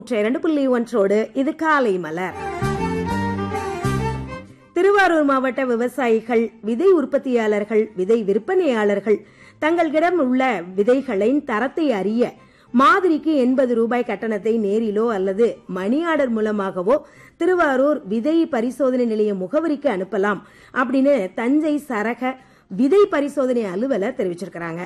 இரண்டு புள்ளி ஒன்றோடு இது காலை மலர் திருவாரூர் மாவட்ட விவசாயிகள் விதை உற்பத்தியாளர்கள் விதை விற்பனையாளர்கள் தங்களிடம் உள்ள விதைகளின் தரத்தை அறிய மாதிரிக்கு எண்பது ரூபாய் கட்டணத்தை நேரிலோ அல்லது மணி ஆர்டர் மூலமாகவோ திருவாரூர் விதை பரிசோதனை நிலைய முகவரிக்கு அனுப்பலாம் அப்படின்னு தஞ்சை சரக விதை பரிசோதனை அலுவலர் தெரிவிச்சிருக்கிறாங்க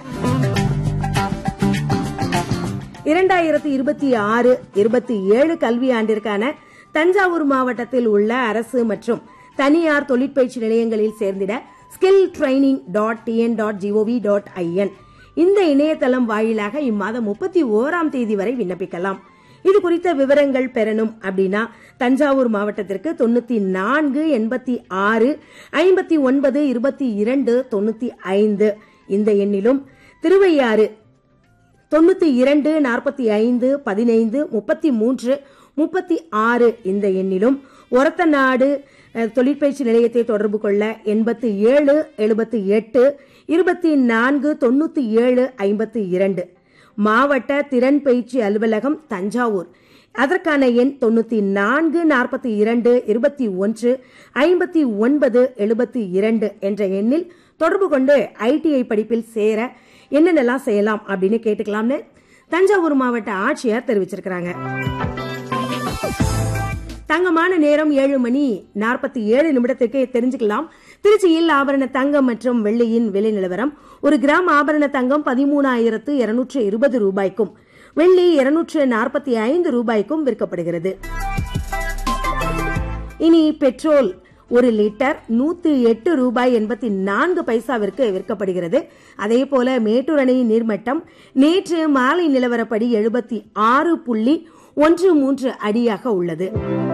இரண்டாயிரத்தி இருபத்தி ஆறு இருபத்தி ஏழு கல்வியாண்டிற்கான தஞ்சாவூர் மாவட்டத்தில் உள்ள அரசு மற்றும் தனியார் தொழிற்பயிற்சி நிலையங்களில் சேர்ந்திட skill training dot TN dot gov dot IN இந்த இணையதளம் வாயிலாக இம்மாதம் முப்பத்தி ஓராம் தேதி வரை விண்ணப்பிக்கலாம் இது குறித்த விவரங்கள் பெறணும் அப்படின்னா தஞ்சாவூர் மாவட்டத்திற்கு தொண்ணூத்தி நான்கு எண்பத்தி ஆறு ஐம்பத்தி ஒன்பது இருபத்தி இரண்டு தொண்ணூத்தி ஐந்து இந்த எண்ணிலும் திருவையாறு தொண்ணூத்தி இரண்டு நாற்பத்தி ஐந்து பதினைந்து முப்பத்தி மூன்று முப்பத்தி ஆறு இந்த எண்ணிலும் ஒரத்தநாடு அஹ், தொழிற்பயிற்சி நிலையத்தை தொடர்பு கொள்ள எண்பத்தி ஏழு எழுபத்தி எட்டு இருபத்தி நான்கு தொண்ணூத்தி ஏழு ஐம்பத்தி இரண்டு மாவட்ட திறன் பயிற்சி அலுவலகம் தஞ்சாவூர் அதற்கான எண் தொண்ணூத்தி நான்கு நாற்பத்தி இரண்டு இருபத்தி ஒன்று ஐம்பத்தி ஒன்பது எழுபத்தி இரண்டு என்ற எண்ணில் தொடர்பு கொண்டு ஐடிஐ படிப்பில் சேர என்னென்னலாம் செய்யலாம் அப்படின்னு கேட்டுக்கலாம்னு தஞ்சாவூர் மாவட்ட ஆட்சியர் தெரிவிச்சிருக்கிறாங்க தங்கமான நேரம் ஏழு மணி நாற்பத்தி ஏழு நிமிடத்துக்கு தெரிஞ்சுக்கலாம் திருச்சியில் ஆபரண தங்கம் மற்றும் வெள்ளியின் விலை நிலவரம் ஒரு கிராம் ஆபரண தங்கம் பதிமூணாயிரத்து இருநூற்று இருபது ரூபாய்க்கும் வெள்ளி இருநூற்று நாற்பத்தி ஐந்து ரூபாய்க்கும் விற்கப்படுகிறது இனி பெட்ரோல் ஒரு லிட்டர் நூத்தி எட்டு ரூபாய் எண்பத்தி நான்கு பைசாவிற்கு விற்கப்படுகிறது அதே போல மேட்டூர் அணையின் நீர்மட்டம் நேற்று மாலை நிலவரப்படி எழுபத்தி ஆறு புள்ளி ஒன்று மூன்று அடியாக உள்ளது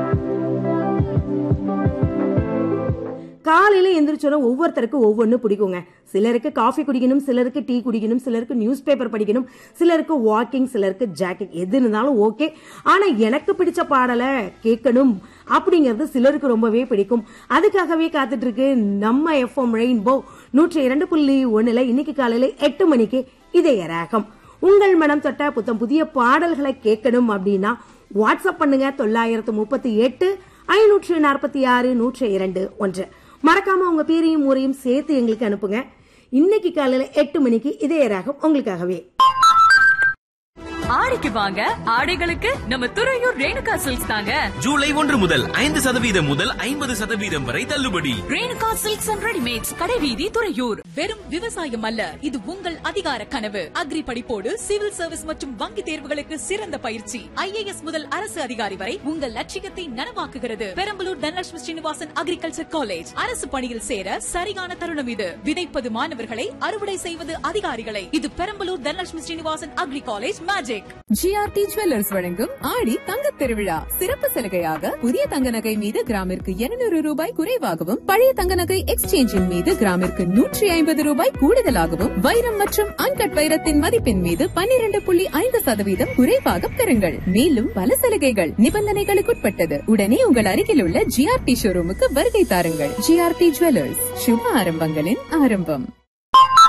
காலையில எந்திரிச்சோன்னா ஒவ்வொருத்தருக்கும் ஒவ்வொன்று பிடிக்குங்க சிலருக்கு காஃபி குடிக்கணும் சிலருக்கு டீ குடிக்கணும் சிலருக்கு நியூஸ் பேப்பர் படிக்கணும் சிலருக்கு வாக்கிங் சிலருக்கு ஜாக்கெட் எது இருந்தாலும் ஓகே ஆனா எனக்கு பிடிச்ச பாடலை கேட்கணும் அப்படிங்கிறது சிலருக்கு ரொம்பவே பிடிக்கும் அதுக்காகவே காத்துட்டு இருக்கு நம்ம எஃப்எம் ரெயின்போ நூற்றி இரண்டு புள்ளி ஒண்ணுல இன்னைக்கு காலையில எட்டு மணிக்கு இதய ராகம் உங்கள் மனம் தொட்ட புத்தம் புதிய பாடல்களை கேட்கணும் அப்படின்னா வாட்ஸ்அப் பண்ணுங்க தொள்ளாயிரத்து முப்பத்தி எட்டு ஐநூற்று நாற்பத்தி ஆறு நூற்று இரண்டு ஒன்று மறக்காம உங்க பேரையும் ஊரையும் சேர்த்து எங்களுக்கு அனுப்புங்க இன்னைக்கு காலையில எட்டு மணிக்கு இதே ராகம் உங்களுக்காகவே ஆடிக்கு வாங்க ஆடைகளுக்கு நம்ம துறையூர் ரேணுகா சில்க்ஸ் தாங்க ஜூலை ஒன்று முதல் ஐந்து சதவீதம் முதல் ஐம்பது சதவீதம் வரை தள்ளுபடி ரேணுகா சில்க்ஸ் அண்ட் ரெடிமேட்ஸ் கடைவீதி துறையூர் வெறும் விவசாயம் அல்ல இது உங்கள் அதிகார கனவு அக்ரி படிப்போடு சிவில் சர்வீஸ் மற்றும் வங்கி தேர்வுகளுக்கு சிறந்த பயிற்சி ஐஏஎஸ் முதல் அரசு அதிகாரி வரை உங்கள் லட்சியத்தை நனவாக்குகிறது பெரம்பலூர் தனலட்சுமி ஸ்ரீனிவாசன் அக்ரிகல்ச்சர் காலேஜ் அரசு பணியில் சேர சரியான தருணம் இது விதைப்பது மாணவர்களை அறுவடை செய்வது அதிகாரிகளை இது Perambalur Dhanalakshmi Srinivasan agri college magic GRT jewellers வழங்கும் ஆடி தங்கத் திருவிழா சிறப்பு சலுகையாக புதிய தங்க நகை மீது கிராமிற்கு 200 ரூபாய் குறைவாகவும் பழைய தங்க நகை எக்ஸ்சேஞ்சின் மீது கிராமிற்கு நூற்றி ஐம்பது ரூபாய் கூடுதலாகவும் வைரம் மற்றும் அன்கட் வைரத்தின் மதிப்பின் மீது 12.5% புள்ளி ஐந்து சதவீதம் குறைவாக பெறுங்கள் மேலும் பல சலுகைகள் நிபந்தனைகளுக்குட்பட்டது உடனே உங்கள் அருகில் உள்ள ஜிஆர்டி ஷோரூமுக்கு வருகை தாருங்கள் ஜிஆர்டி ஜுவல்லர்ஸ் சுப ஆரம்பங்களின் ஆரம்பம்